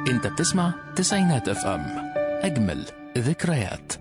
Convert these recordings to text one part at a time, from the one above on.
انت بتسمع تسعينات اف ام اجمل ذكريات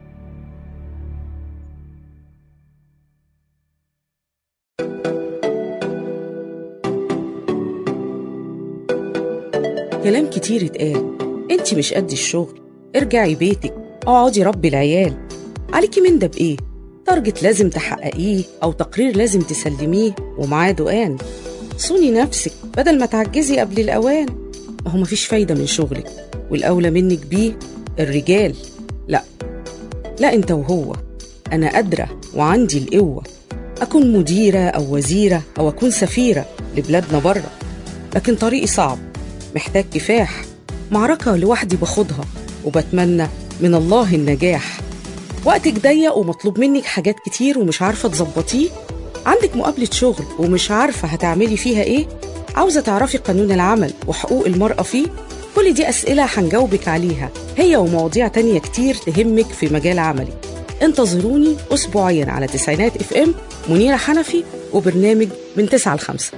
كلام كتير اتقال انت مش قد الشغل ارجعي بيتك اقعدي ربي العيال عليكي من ده بايه تارجت لازم تحققيه او تقرير لازم تسلميه ومعاه دقان صوني نفسك بدل ما تعجزي قبل الاوان ما هو مفيش فايده من شغلك والاولى منك بيه الرجال لا لا انت وهو انا قادره وعندي القوه اكون مديره او وزيره او اكون سفيره لبلادنا بره لكن طريقي صعب محتاج كفاح معركة لوحدي باخدها وبتمنى من الله النجاح وقتك ضيق ومطلوب منك حاجات كتير ومش عارفة تظبطيه عندك مقابلة شغل ومش عارفة هتعملي فيها ايه عاوزة تعرفي قانون العمل وحقوق المرأة فيه كل دي أسئلة هنجاوبك عليها هي ومواضيع تانية كتير تهمك في مجال عملي انتظروني أسبوعيا على تسعينات اف ام منيرة حنفي وبرنامج من 9 ل 5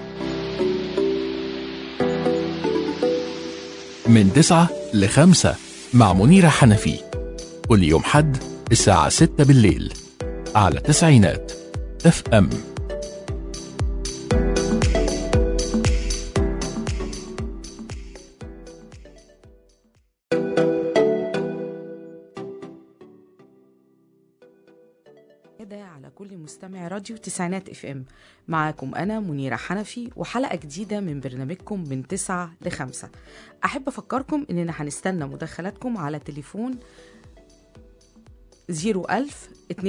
من تسعة لخمسة مع منيرة حنفي كل يوم حد الساعة ستة بالليل على تسعينات اف ام كده على كل مستمع راديو تسعينات اف ام معاكم انا منيره حنفي وحلقه جديده من برنامجكم من 9 ل 5 احب افكركم اننا هنستنى مداخلاتكم على تليفون 01000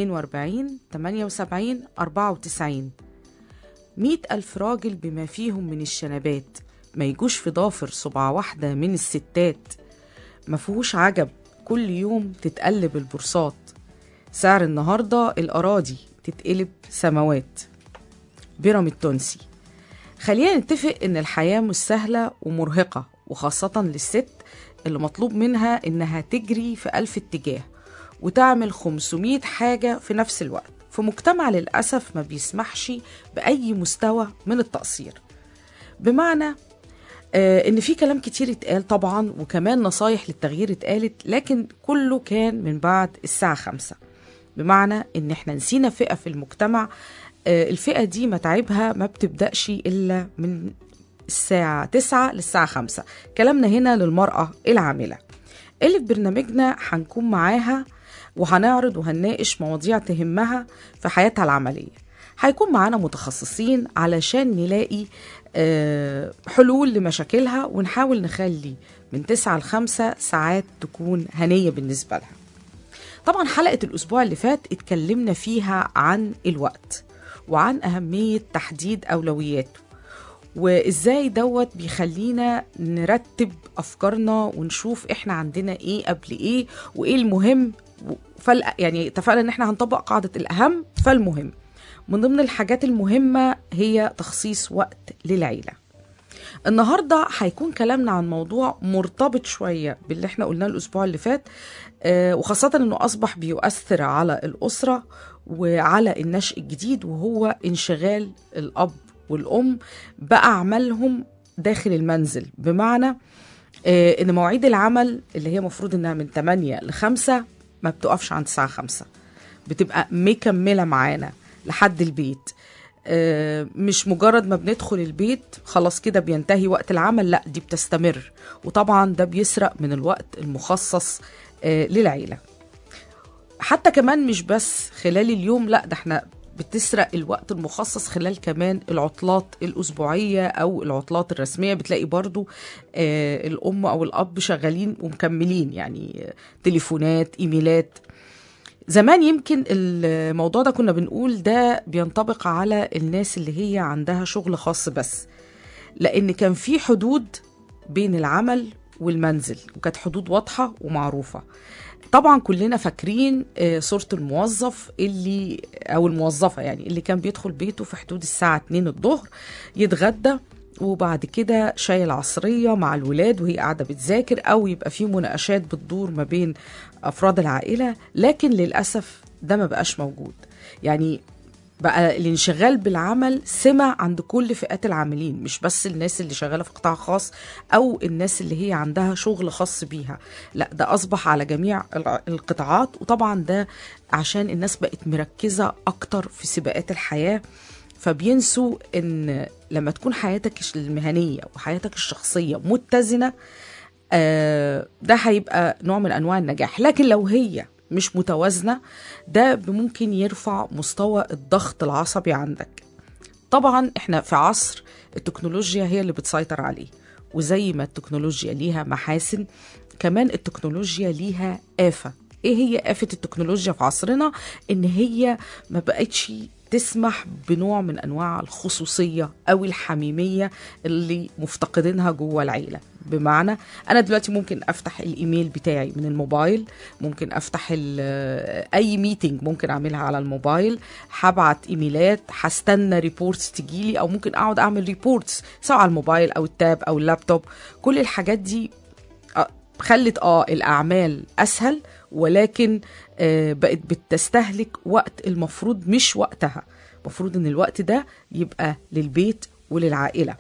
42 78 94 مئة ألف راجل بما فيهم من الشنبات ما يجوش في ضافر صبع واحدة من الستات ما فيهوش عجب كل يوم تتقلب البورصات سعر النهاردة الأراضي تتقلب سماوات بيرام التونسي خلينا نتفق إن الحياة مش سهلة ومرهقة وخاصة للست اللي مطلوب منها إنها تجري في ألف اتجاه وتعمل 500 حاجة في نفس الوقت في مجتمع للأسف ما بيسمحش بأي مستوى من التقصير بمعنى آه، ان في كلام كتير اتقال طبعا وكمان نصايح للتغيير اتقالت لكن كله كان من بعد الساعة خمسة بمعنى ان احنا نسينا فئة في المجتمع آه، الفئة دي متاعبها ما بتبدأش إلا من الساعة تسعة للساعة خمسة كلامنا هنا للمرأة العاملة اللي في برنامجنا هنكون معاها وهنعرض وهنناقش مواضيع تهمها في حياتها العملية هيكون معانا متخصصين علشان نلاقي آه، حلول لمشاكلها ونحاول نخلي من تسعة لخمسة ساعات تكون هنية بالنسبة لها طبعا حلقة الأسبوع اللي فات اتكلمنا فيها عن الوقت وعن أهمية تحديد أولوياته وإزاي دوت بيخلينا نرتب أفكارنا ونشوف إحنا عندنا إيه قبل إيه وإيه المهم فال يعني اتفقنا إن إحنا هنطبق قاعدة الأهم فالمهم من ضمن الحاجات المهمة هي تخصيص وقت للعيلة النهارده هيكون كلامنا عن موضوع مرتبط شويه باللي احنا قلناه الاسبوع اللي فات آه، وخاصه انه اصبح بيؤثر على الاسره وعلى النشء الجديد وهو انشغال الاب والام باعمالهم داخل المنزل بمعنى آه، ان مواعيد العمل اللي هي مفروض انها من 8 ل 5 ما بتقفش عند الساعه 5 بتبقى مكمله معانا لحد البيت آه، مش مجرد ما بندخل البيت خلاص كده بينتهي وقت العمل لا دي بتستمر وطبعا ده بيسرق من الوقت المخصص آه، للعيلة حتى كمان مش بس خلال اليوم لا ده احنا بتسرق الوقت المخصص خلال كمان العطلات الأسبوعية أو العطلات الرسمية بتلاقي برضو آه، الأم أو الأب شغالين ومكملين يعني آه، تليفونات إيميلات زمان يمكن الموضوع ده كنا بنقول ده بينطبق على الناس اللي هي عندها شغل خاص بس لأن كان في حدود بين العمل والمنزل وكانت حدود واضحة ومعروفة طبعا كلنا فاكرين آه، صورة الموظف اللي أو الموظفة يعني اللي كان بيدخل بيته في حدود الساعة 2 الظهر يتغدى وبعد كده شاي العصرية مع الولاد وهي قاعدة بتذاكر أو يبقى في مناقشات بتدور ما بين أفراد العائلة لكن للأسف ده ما بقاش موجود يعني بقى الانشغال بالعمل سمة عند كل فئات العاملين مش بس الناس اللي شغالة في قطاع خاص أو الناس اللي هي عندها شغل خاص بيها لا ده أصبح على جميع الع- القطاعات وطبعا ده عشان الناس بقت مركزة أكتر في سباقات الحياة فبينسوا ان لما تكون حياتك المهنيه وحياتك الشخصيه متزنه آه، ده هيبقى نوع من انواع النجاح لكن لو هي مش متوازنه ده ممكن يرفع مستوى الضغط العصبي عندك طبعا احنا في عصر التكنولوجيا هي اللي بتسيطر عليه وزي ما التكنولوجيا ليها محاسن كمان التكنولوجيا ليها آفة ايه هي آفة التكنولوجيا في عصرنا ان هي ما بقتش تسمح بنوع من انواع الخصوصيه او الحميميه اللي مفتقدينها جوه العيله بمعنى انا دلوقتي ممكن افتح الايميل بتاعي من الموبايل ممكن افتح ال- اي ميتنج ممكن اعملها على الموبايل هبعت ايميلات هستنى ريبورتس تجيلي او ممكن اقعد اعمل ريبورتس سواء على الموبايل او التاب او اللابتوب كل الحاجات دي آه، خلت اه الاعمال اسهل ولكن آه، بقت بتستهلك وقت المفروض مش وقتها المفروض ان الوقت ده يبقى للبيت وللعائله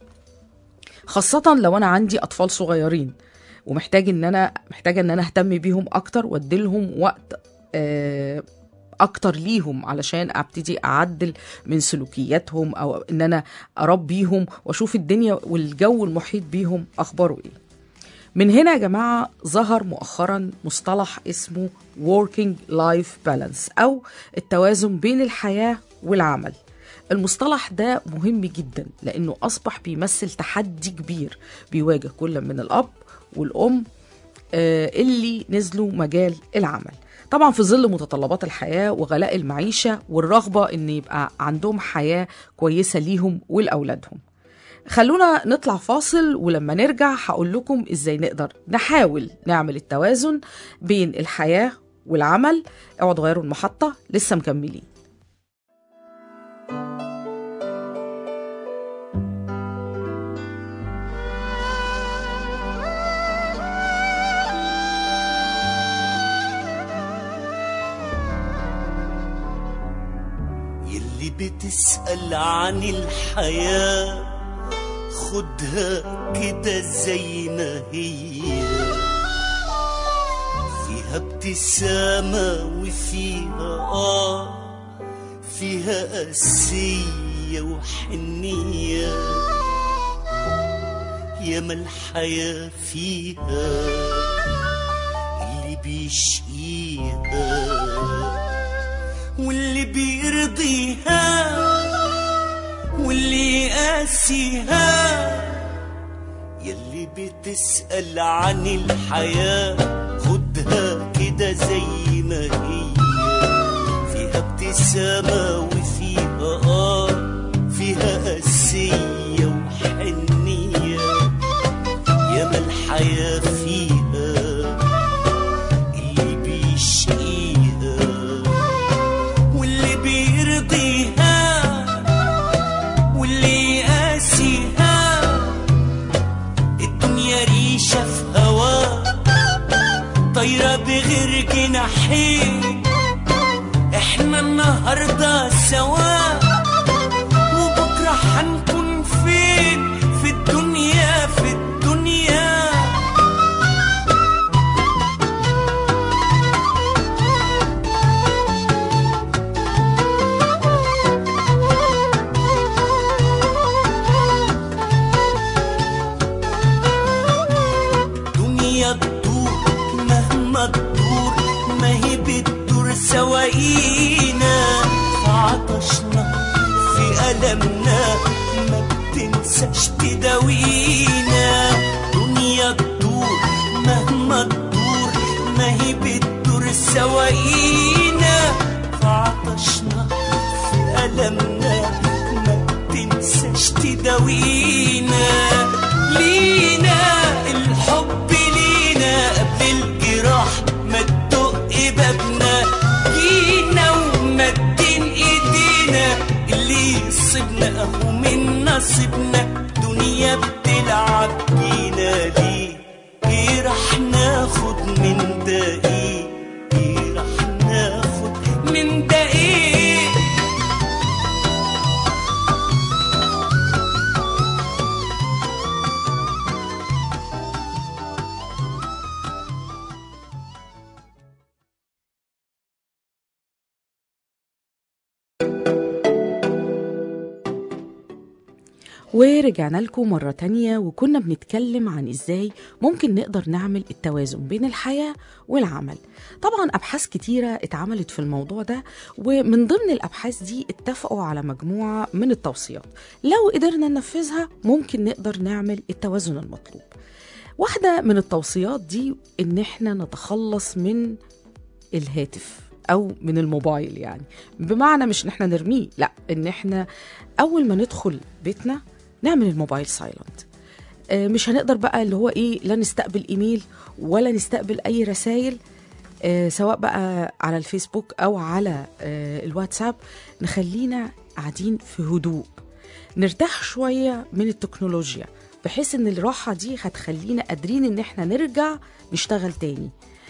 خاصة لو انا عندي اطفال صغيرين ومحتاج ان انا محتاجة ان انا اهتم بيهم اكتر واديلهم وقت آه، اكتر ليهم علشان ابتدي اعدل من سلوكياتهم او ان انا اربيهم واشوف الدنيا والجو المحيط بيهم اخباره ايه من هنا يا جماعة ظهر مؤخرا مصطلح اسمه working life balance أو التوازن بين الحياة والعمل المصطلح ده مهم جدا لأنه أصبح بيمثل تحدي كبير بيواجه كل من الأب والأم آه، اللي نزلوا مجال العمل طبعا في ظل متطلبات الحياة وغلاء المعيشة والرغبة ان يبقى عندهم حياة كويسة ليهم ولأولادهم خلونا نطلع فاصل ولما نرجع هقول لكم ازاي نقدر نحاول نعمل التوازن بين الحياة والعمل اوعوا تغيروا المحطة لسه مكملين يلي بتسأل عن الحياة خدها كده زي ما هي فيها ابتسامة وفيها آه فيها قاسية وحنية ياما الحياة فيها اللي بيشقيها واللي بيرضيها واللي يقاسيها يلي بتسأل عن الحياة خدها كده زي ما هي فيها ابتسامة وفيها آه فيها قاسية وحنية ياما الحياة فيها اللي بيشقيها واللي بيرضيها واللي يقاسيها الدنيا ريشة في هوا طايرة بغير جناحين احنا النهاردة سوا وبكرة هنكون فين في الدنيا في الدنيا دنيا تدور مهما تدور ما هي بتدور سواقينا في عطشنا في ألمنا ما بتنساش تداوينا دنيا تدور مهما تدور ما هي بتدور سواقينا في عطشنا في ألمنا ما بتنساش تداوينا لينا الحب لينا قبل الجراح ما تدق بابنا جينا ومدين ايدينا اللي يصيبنا اهو من نصيبنا دنيا بتلعب بينا ليه ايه راح ناخد من ده ايه ايه راح ناخد من ده ايه ورجعنا لكم مرة تانية وكنا بنتكلم عن ازاي ممكن نقدر نعمل التوازن بين الحياة والعمل طبعا أبحاث كتيرة اتعملت في الموضوع ده ومن ضمن الأبحاث دي اتفقوا على مجموعة من التوصيات لو قدرنا ننفذها ممكن نقدر نعمل التوازن المطلوب واحدة من التوصيات دي إن احنا نتخلص من الهاتف او من الموبايل يعني بمعنى مش ان احنا نرميه لا ان احنا اول ما ندخل بيتنا نعمل الموبايل سايلنت مش هنقدر بقى اللي هو ايه لا نستقبل ايميل ولا نستقبل اي رسائل آه، سواء بقى على الفيسبوك او على آه، الواتساب نخلينا قاعدين في هدوء نرتاح شويه من التكنولوجيا بحيث ان الراحه دي هتخلينا قادرين ان احنا نرجع نشتغل تاني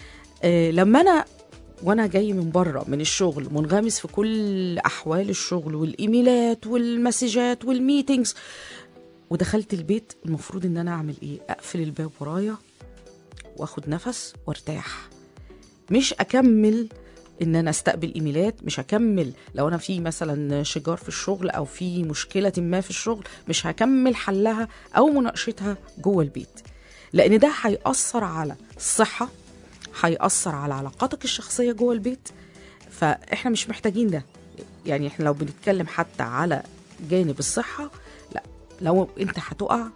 آه، لما انا وانا جاي من بره من الشغل منغمس في كل احوال الشغل والايميلات والمسجات والميتينجز ودخلت البيت المفروض ان انا اعمل ايه اقفل الباب ورايا واخد نفس وارتاح مش اكمل ان انا استقبل ايميلات مش هكمل لو انا في مثلا شجار في الشغل او في مشكله ما في الشغل مش هكمل حلها او مناقشتها جوه البيت لان ده هيأثر على الصحه هيأثر على علاقاتك الشخصيه جوه البيت فاحنا مش محتاجين ده يعني احنا لو بنتكلم حتى على جانب الصحه لا لو انت هتقع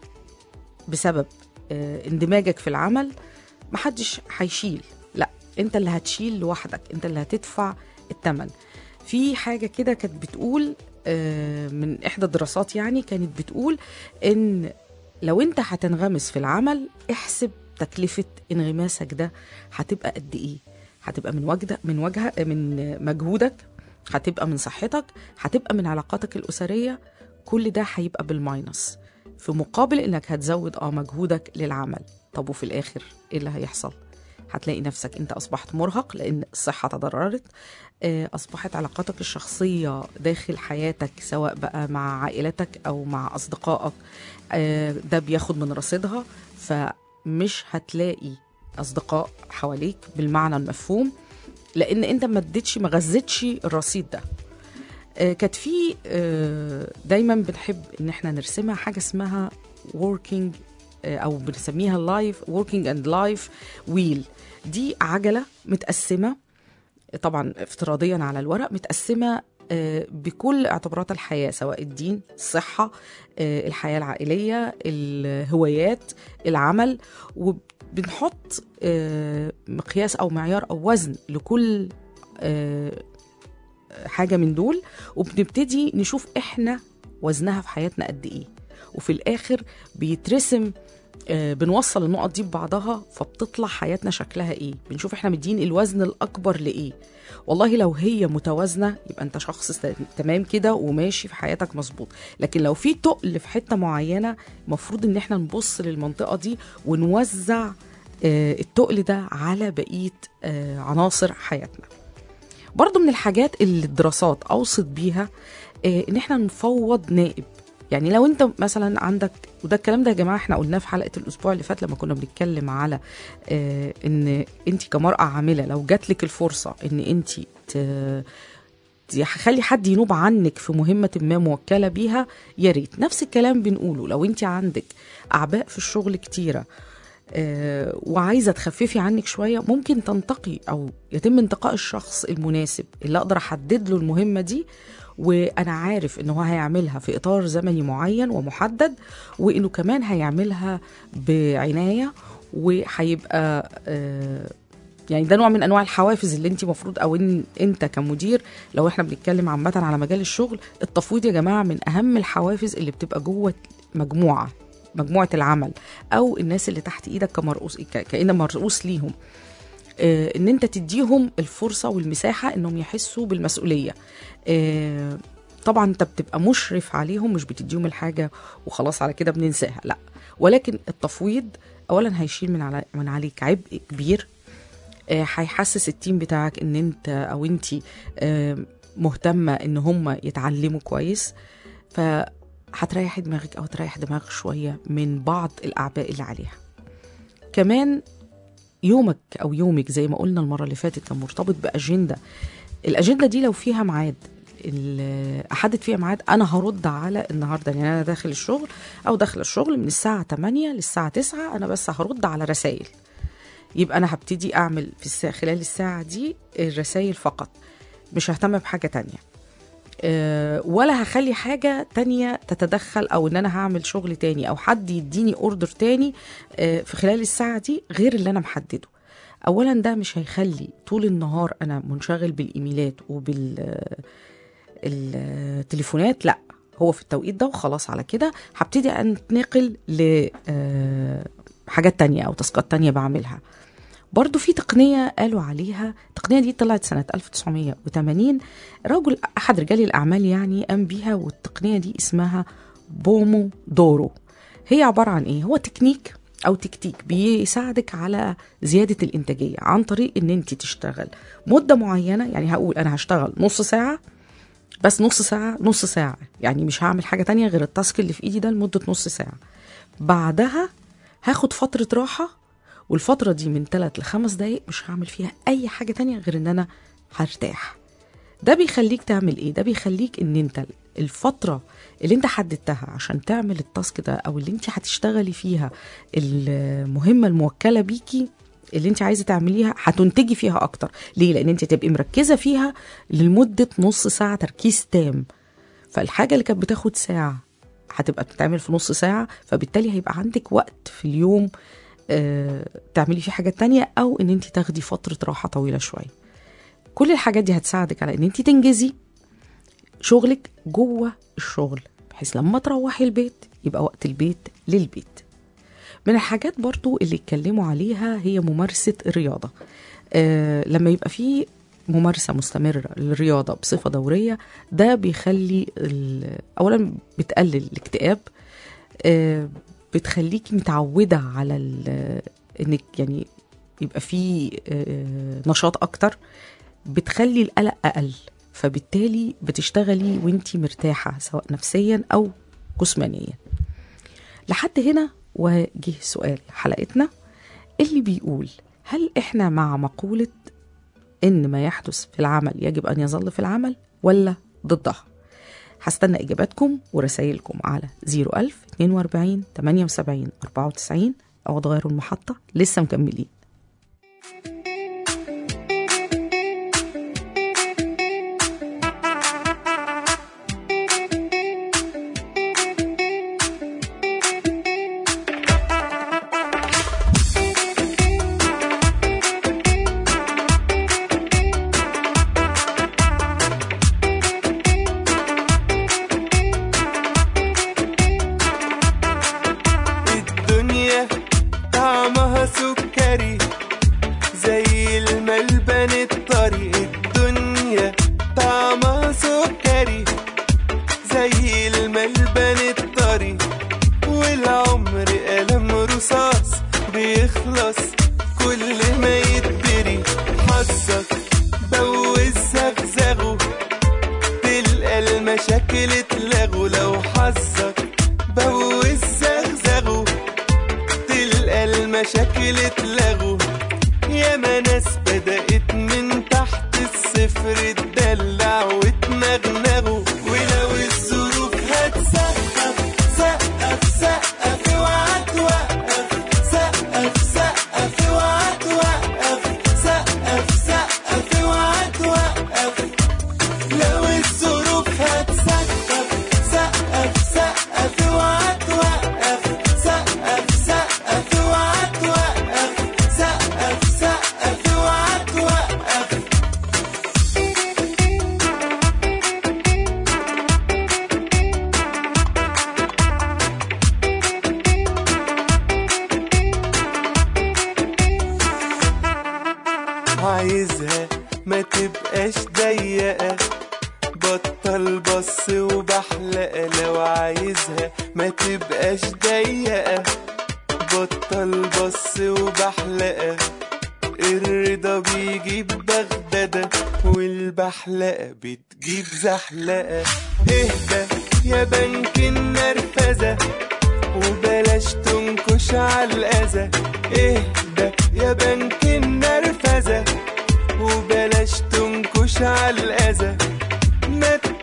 بسبب آه، اندماجك في العمل محدش هيشيل لا انت اللي هتشيل لوحدك انت اللي هتدفع الثمن في حاجه كده كانت بتقول آه، من احدى الدراسات يعني كانت بتقول ان لو انت هتنغمس في العمل احسب تكلفه انغماسك ده هتبقى قد ايه هتبقى من وجه من وجه من مجهودك هتبقى من صحتك هتبقى من علاقاتك الاسريه كل ده هيبقى بالماينس في مقابل انك هتزود اه مجهودك للعمل طب وفي الاخر ايه اللي هيحصل هتلاقي نفسك انت اصبحت مرهق لان الصحه تضررت آه، اصبحت علاقاتك الشخصيه داخل حياتك سواء بقى مع عائلتك او مع اصدقائك آه، ده بياخد من رصيدها فمش هتلاقي اصدقاء حواليك بالمعنى المفهوم لان انت ما اديتش ما غذيتش الرصيد ده آه، كانت في آه، دايما بنحب ان احنا نرسمها حاجه اسمها working آه، او بنسميها لايف working and life wheel دي عجله متقسمه طبعا افتراضيا على الورق متقسمه آه، بكل اعتبارات الحياه سواء الدين الصحه آه، الحياه العائليه الهوايات العمل وبنحط آه، مقياس او معيار او وزن لكل آه، حاجه من دول وبنبتدي نشوف احنا وزنها في حياتنا قد ايه وفي الاخر بيترسم آه، بنوصل النقط دي ببعضها فبتطلع حياتنا شكلها ايه بنشوف احنا مدين الوزن الاكبر لايه والله لو هي متوازنه يبقى انت شخص س- تمام كده وماشي في حياتك مظبوط لكن لو في تقل في حته معينه المفروض ان احنا نبص للمنطقه دي ونوزع آه، التقل ده على بقيه آه، عناصر حياتنا برضو من الحاجات اللي الدراسات اوصت بيها آه، ان احنا نفوض نائب يعني لو انت مثلا عندك وده الكلام ده يا جماعه احنا قلناه في حلقه الاسبوع اللي فات لما كنا بنتكلم على آه، ان انت كمراه عامله لو جات لك الفرصه ان انت ت- تخلي حد ينوب عنك في مهمة ما موكلة بيها يا ريت نفس الكلام بنقوله لو انت عندك أعباء في الشغل كتيرة آه، وعايزة تخففي عنك شوية ممكن تنتقي أو يتم انتقاء الشخص المناسب اللي أقدر أحدد له المهمة دي وأنا عارف إنه هو هيعملها في إطار زمني معين ومحدد وإنه كمان هيعملها بعناية وهيبقى آه، يعني ده نوع من انواع الحوافز اللي انت المفروض او ان انت كمدير لو احنا بنتكلم عامه على مجال الشغل التفويض يا جماعه من اهم الحوافز اللي بتبقى جوه مجموعه مجموعه العمل او الناس اللي تحت ايدك كمرؤوس ك- كأن مرؤوس ليهم آه، ان انت تديهم الفرصه والمساحه انهم يحسوا بالمسؤوليه آه، طبعا انت بتبقى مشرف عليهم مش بتديهم الحاجه وخلاص على كده بننساها لا ولكن التفويض اولا هيشيل من على من عليك عبء كبير آه، هيحسس التيم بتاعك ان انت او انت مهتمه ان هم يتعلموا كويس فهتريح دماغك او تريح دماغك شويه من بعض الاعباء اللي عليها كمان يومك او يومك زي ما قلنا المره اللي فاتت كان مرتبط باجنده الاجنده دي لو فيها ميعاد ال- احدد فيها ميعاد انا هرد على النهارده يعني انا داخل الشغل او داخل الشغل من الساعه 8 للساعه 9 انا بس هرد على رسائل يبقى انا هبتدي اعمل في الساعة خلال الساعه دي الرسائل فقط مش ههتم بحاجه تانية أه ولا هخلي حاجة تانية تتدخل أو إن أنا هعمل شغل تاني أو حد يديني أوردر تاني أه في خلال الساعة دي غير اللي أنا محدده أولا ده مش هيخلي طول النهار أنا منشغل بالإيميلات وبال آه، التليفونات لا هو في التوقيت ده وخلاص على كده هبتدي انتقل ل آه، حاجات تانية أو تاسكات تانية بعملها برضو في تقنية قالوا عليها التقنية دي طلعت سنة 1980 رجل أحد رجال الأعمال يعني قام بيها والتقنية دي اسمها بومو دورو هي عبارة عن إيه؟ هو تكنيك أو تكتيك بيساعدك على زيادة الإنتاجية عن طريق إن أنت تشتغل مدة معينة يعني هقول أنا هشتغل نص ساعة بس نص ساعة نص ساعة يعني مش هعمل حاجة تانية غير التاسك اللي في إيدي ده لمدة نص ساعة بعدها هاخد فترة راحة والفترة دي من 3 لخمس دقايق مش هعمل فيها أي حاجة تانية غير إن أنا هرتاح ده بيخليك تعمل إيه؟ ده بيخليك إن أنت الفترة اللي أنت حددتها عشان تعمل التاسك ده أو اللي أنت هتشتغلي فيها المهمة الموكلة بيكي اللي انت عايزه تعمليها هتنتجي فيها اكتر ليه لان انت تبقي مركزه فيها لمده نص ساعه تركيز تام فالحاجه اللي كانت بتاخد ساعه هتبقى بتتعمل في نص ساعه فبالتالي هيبقى عندك وقت في اليوم آه تعملي فيه حاجات تانية او ان انت تاخدي فتره راحه طويله شويه كل الحاجات دي هتساعدك على ان انت تنجزي شغلك جوه الشغل بحيث لما تروحي البيت يبقى وقت البيت للبيت من الحاجات برضو اللي اتكلموا عليها هي ممارسة الرياضة آه لما يبقى في ممارسة مستمرة للرياضة بصفة دورية ده بيخلي ال- أولا بتقلل الاكتئاب آه بتخليكي متعودة على ال- إنك يعني يبقى في آه نشاط أكتر بتخلي القلق أقل فبالتالي بتشتغلي وانتي مرتاحة سواء نفسيا أو جسمانيا لحد هنا وجه سؤال حلقتنا اللي بيقول هل احنا مع مقولة ان ما يحدث في العمل يجب ان يظل في العمل ولا ضدها هستنى اجاباتكم ورسائلكم على 01000 42 78 94 او تغيروا المحطة لسه مكملين الدنيا طعمها سكري زي الملبن الطري الدنيا طعمها سكري زي الملبن الطري والعمر قلم رصاص بيخلص كل ما يتبري حظك بوز زغزغه تلقى المشاكل اتلغوا لو حظك بوز زغزغه تلقى المشاكل اتلغوا ياما ناس بدأت من تحت الصفر تدلع وتنغنغوا ولو الظروف هتسقف سقف سقف اوعى توقف سقف سقف اوعى توقف سقف سقف اوعى توقف لو الظروف هتسقف سقف سقف اوعى توقف سقف سقف اوعى توقف سقف سقف اوعى توقف عايزها ما تبقاش ضيقة بطل بص وبحلقة لو عايزها ما تبقاش ضيقة بطل بص وبحلقة الرضا بيجيب بغدادة والبحلقة بتجيب زحلقة اهدى يا بنك النرفزة وبلاش تنكش على الأذى اهدى يا بنك النرفزة وبلاش تنكش على الأذى ما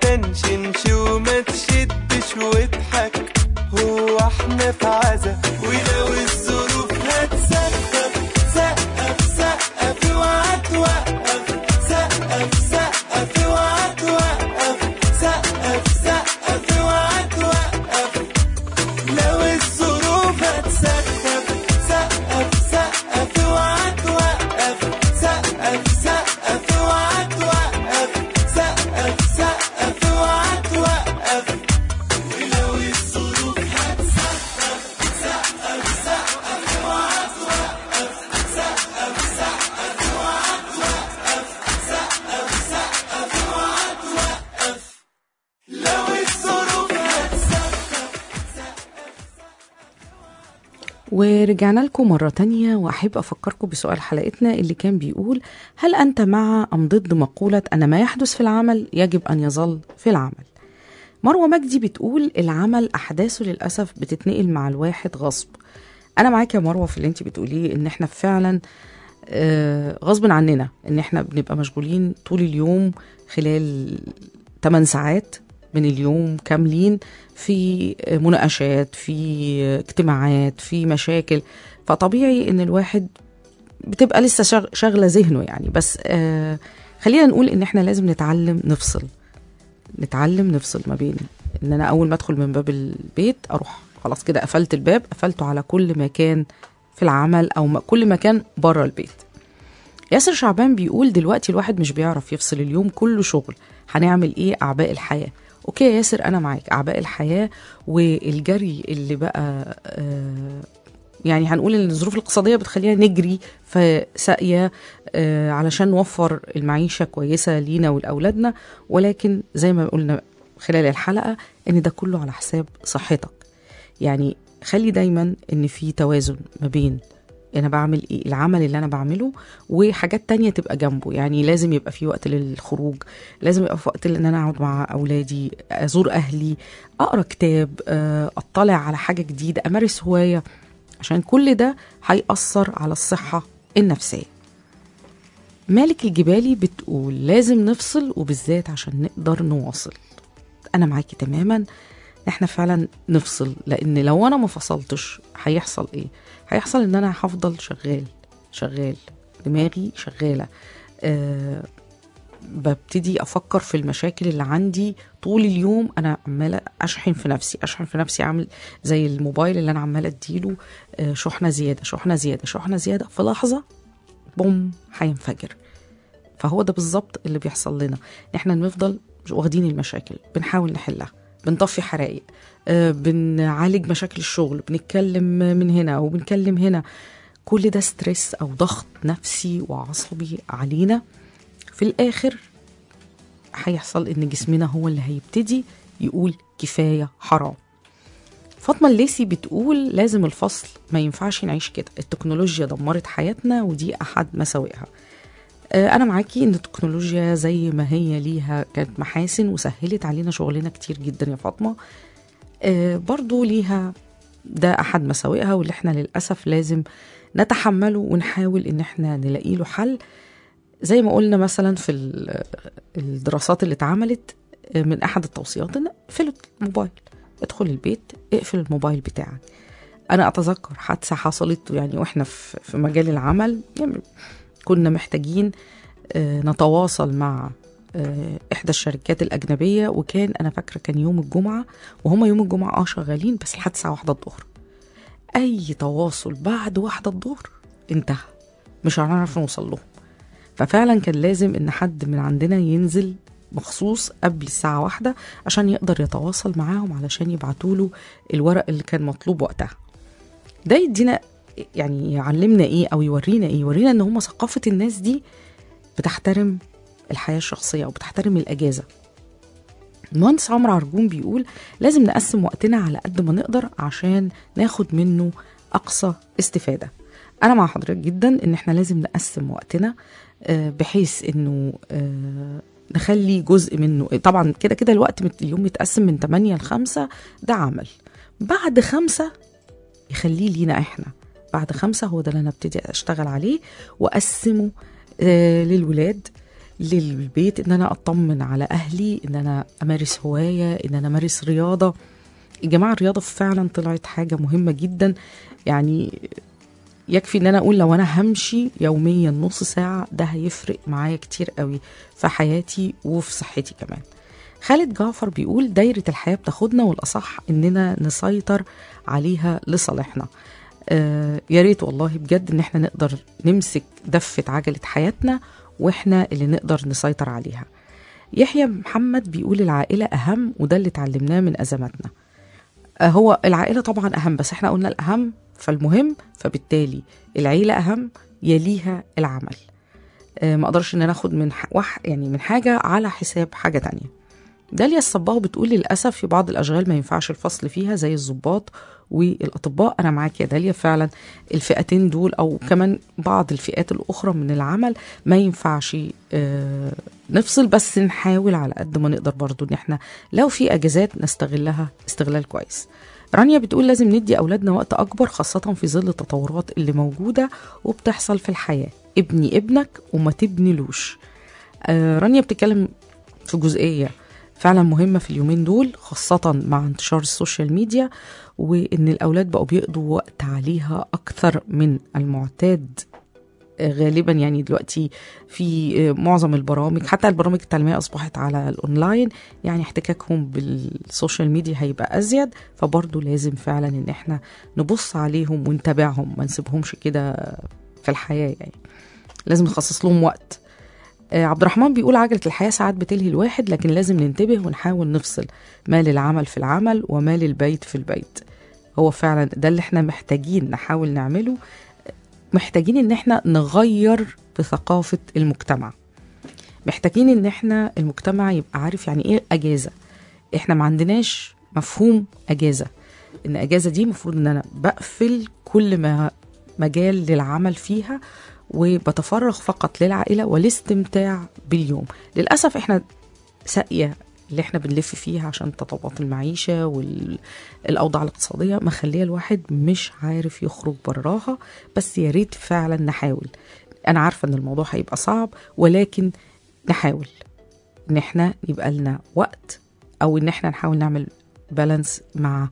واضحك هو احنا في عزا ولو الظروف هتسقف سقف سقف اوعى توقف سقف سقف اوعى توقف سقف سقف اوعى توقف لو الظروف هتسقف سقف سقف اوعى توقف سقف سقف اوعى توقف سقف سقف اوعى توقف ولو الظروف هتسقف سقف سقف اوعى توقف سقف سقف اوعى توقف سقف سقف اوعى توقف لو الظروف هتسقف ورجعنا لكم مرة تانية وأحب أفكركم بسؤال حلقتنا اللي كان بيقول هل أنت مع أم ضد مقولة أن ما يحدث في العمل يجب أن يظل في العمل مروة مجدي بتقول العمل أحداثه للأسف بتتنقل مع الواحد غصب أنا معاك يا مروة في اللي أنت بتقوليه إن إحنا فعلا آه، غصب عننا إن إحنا بنبقى مشغولين طول اليوم خلال 8 ساعات من اليوم كاملين في مناقشات في اجتماعات في مشاكل فطبيعي ان الواحد بتبقى لسه شغ- شاغله ذهنه يعني بس آه خلينا نقول ان احنا لازم نتعلم نفصل نتعلم نفصل ما بين ان انا اول ما ادخل من باب البيت اروح خلاص كده قفلت الباب قفلته على كل مكان في العمل او م- كل مكان بره البيت ياسر شعبان بيقول دلوقتي الواحد مش بيعرف يفصل اليوم كله شغل هنعمل ايه اعباء الحياه اوكي يا ياسر انا معاك اعباء الحياه والجري اللي بقى آه يعني هنقول ان الظروف الاقتصاديه بتخلينا نجري في ساقيه آه علشان نوفر المعيشه كويسه لينا ولاولادنا ولكن زي ما قلنا خلال الحلقه ان ده كله على حساب صحتك يعني خلي دايما ان في توازن ما بين انا بعمل ايه العمل اللي انا بعمله وحاجات تانية تبقى جنبه يعني لازم يبقى في وقت للخروج لازم يبقى في وقت ان انا اقعد مع اولادي ازور اهلي اقرا كتاب آه، اطلع على حاجه جديده امارس هوايه عشان كل ده هيأثر على الصحه النفسيه مالك الجبالي بتقول لازم نفصل وبالذات عشان نقدر نواصل انا معاكي تماما احنا فعلا نفصل لان لو انا ما فصلتش هيحصل ايه هيحصل ان انا هفضل شغال شغال دماغي شغاله أه ببتدي افكر في المشاكل اللي عندي طول اليوم انا عماله اشحن في نفسي اشحن في نفسي اعمل زي الموبايل اللي انا عماله اديله آه، شحنه زياده شحنه زياده شحنه زياده في لحظه بوم هينفجر فهو ده بالظبط اللي بيحصل لنا احنا بنفضل واخدين المشاكل بنحاول نحلها بنطفي حرائق آه، بنعالج مشاكل الشغل بنتكلم من هنا وبنكلم هنا كل ده ستريس او ضغط نفسي وعصبي علينا في الاخر هيحصل ان جسمنا هو اللي هيبتدي يقول كفايه حرام فاطمه الليسي بتقول لازم الفصل ما ينفعش نعيش كده التكنولوجيا دمرت حياتنا ودي احد مساوئها آه، انا معاكي ان التكنولوجيا زي ما هي ليها كانت محاسن وسهلت علينا شغلنا كتير جدا يا فاطمه آه، برضو ليها ده احد مساوئها واللي احنا للاسف لازم نتحمله ونحاول ان احنا نلاقي له حل زي ما قلنا مثلا في ال- الدراسات اللي اتعملت آه، من احد التوصيات ان اقفل الموبايل ادخل البيت اقفل الموبايل بتاعك انا اتذكر حادثه حصلت يعني واحنا في في مجال العمل يعني كنا محتاجين آه، نتواصل مع آه، احدى الشركات الاجنبيه وكان انا فاكره كان يوم الجمعه وهم يوم الجمعه اه شغالين بس لحد الساعه واحدة الظهر اي تواصل بعد واحدة الظهر انتهى مش هنعرف نوصل لهم ففعلا كان لازم ان حد من عندنا ينزل مخصوص قبل الساعة واحدة عشان يقدر يتواصل معاهم علشان يبعتوا له الورق اللي كان مطلوب وقتها ده يدينا يعني يعلمنا ايه او يورينا ايه يورينا ان هم ثقافة الناس دي بتحترم الحياة الشخصية او بتحترم الاجازة المهندس عمرو عرجون بيقول لازم نقسم وقتنا على قد ما نقدر عشان ناخد منه اقصى استفادة انا مع حضرتك جدا ان احنا لازم نقسم وقتنا آه، بحيث انه آه، نخلي جزء منه طبعا كده كده الوقت مت- اليوم متقسم من 8 ل 5 ده عمل بعد خمسة يخليه لينا احنا بعد خمسة هو ده اللي انا ابتدي اشتغل عليه واقسمه آه للولاد للبيت ان انا اطمن على اهلي ان انا امارس هوايه ان انا امارس رياضه الجماعة الرياضة فعلا طلعت حاجة مهمة جدا يعني يكفي ان انا اقول لو انا همشي يوميا نص ساعة ده هيفرق معايا كتير قوي في حياتي وفي صحتي كمان خالد جعفر بيقول دايرة الحياة بتاخدنا والأصح إننا نسيطر عليها لصالحنا آه يا ريت والله بجد إن احنا نقدر نمسك دفة عجلة حياتنا وإحنا اللي نقدر نسيطر عليها يحيى محمد بيقول العائلة أهم وده اللي اتعلمناه من أزماتنا آه هو العائلة طبعا أهم بس احنا قلنا الأهم فالمهم فبالتالي العيلة أهم يليها العمل آه ما اقدرش ان انا اخد من ح... وح... يعني من حاجه على حساب حاجه تانية داليا الصباغ بتقول للاسف في بعض الاشغال ما ينفعش الفصل فيها زي الضباط والاطباء انا معاك يا داليا فعلا الفئتين دول او كمان بعض الفئات الاخرى من العمل ما ينفعش آه نفصل بس نحاول على قد ما نقدر برضو ان احنا لو في اجازات نستغلها استغلال كويس رانيا بتقول لازم ندي اولادنا وقت اكبر خاصه في ظل التطورات اللي موجوده وبتحصل في الحياه ابني ابنك وما تبنيلوش آه رانيا بتتكلم في جزئيه فعلا مهمة في اليومين دول خاصة مع انتشار السوشيال ميديا وإن الأولاد بقوا بيقضوا وقت عليها أكثر من المعتاد غالبا يعني دلوقتي في معظم البرامج حتى البرامج التعليمية أصبحت على الأونلاين يعني احتكاكهم بالسوشيال ميديا هيبقى أزيد فبرضه لازم فعلا إن احنا نبص عليهم ونتابعهم ما نسيبهمش كده في الحياة يعني لازم نخصص لهم وقت آه، عبد الرحمن بيقول عجلة الحياة ساعات بتلهي الواحد لكن لازم ننتبه ونحاول نفصل ما للعمل في العمل وما للبيت في البيت هو فعلا ده اللي احنا محتاجين نحاول نعمله محتاجين ان احنا نغير بثقافة المجتمع محتاجين ان احنا المجتمع يبقى عارف يعني ايه اجازة احنا ما عندناش مفهوم اجازة ان اجازة دي المفروض ان انا بقفل كل ما مجال للعمل فيها وبتفرغ فقط للعائلة والاستمتاع باليوم للأسف احنا ساقية اللي احنا بنلف فيها عشان تطورات المعيشة والأوضاع الاقتصادية مخلية الواحد مش عارف يخرج براها بس يا ريت فعلا نحاول أنا عارفة إن الموضوع هيبقى صعب ولكن نحاول إن احنا يبقى لنا وقت أو إن احنا نحاول نعمل بالانس مع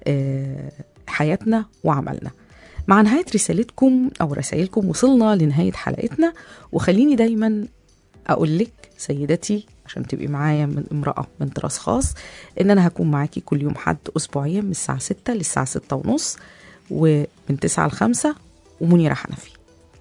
آه، حياتنا وعملنا مع نهاية رسالتكم أو رسائلكم وصلنا لنهاية حلقتنا وخليني دايما أقول لك سيدتي عشان تبقي معايا من امرأة من طراز خاص إن أنا هكون معاكي كل يوم حد أسبوعيا من الساعة 6 للساعة 6 ونص ومن 9 ل 5 ومنيرة حنفي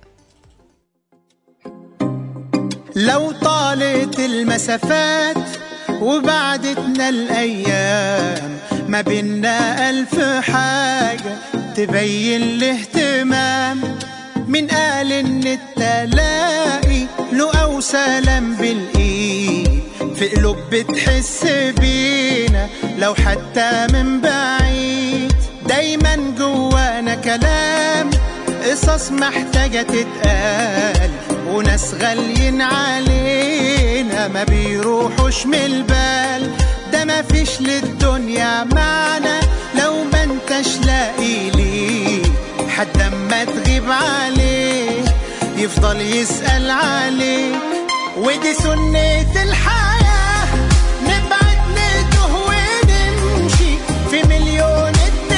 لو طالت المسافات وبعدتنا الأيام ما بينا ألف حاجة تبين الاهتمام من قال إن التلاقي له أو سلام بالإيد في قلوب بتحس بينا لو حتى من بعيد دايما جوانا كلام قصص محتاجة تتقال وناس غاليين علينا ما بيروحوش من البال ده ما فيش للدنيا معنى لو ما انتش لاقي ليه حد اما تغيب عليه يفضل يسأل عليك ودي سنة الحياة نبعد نتوه ونمشي في مليون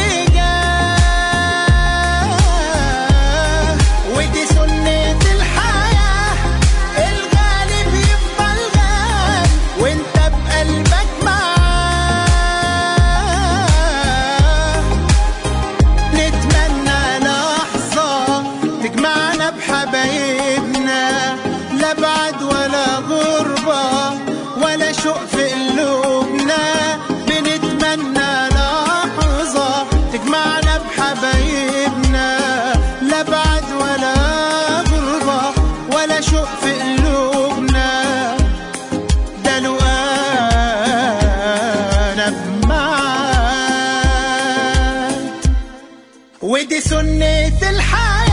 اتجاه ودي سنة الحياة الغالب يفضل غالي وانت بقلبك معاه نتمنى لحظة تجمعنا بحبايبنا لا بعد ولا غربة ولا شوق في قلوبنا بنتمنى لحظة تجمعنا بحبايبنا لا بعد ولا غربة ولا شوق في قلوبنا ده لو انا بمعاك ودي سنة الحياة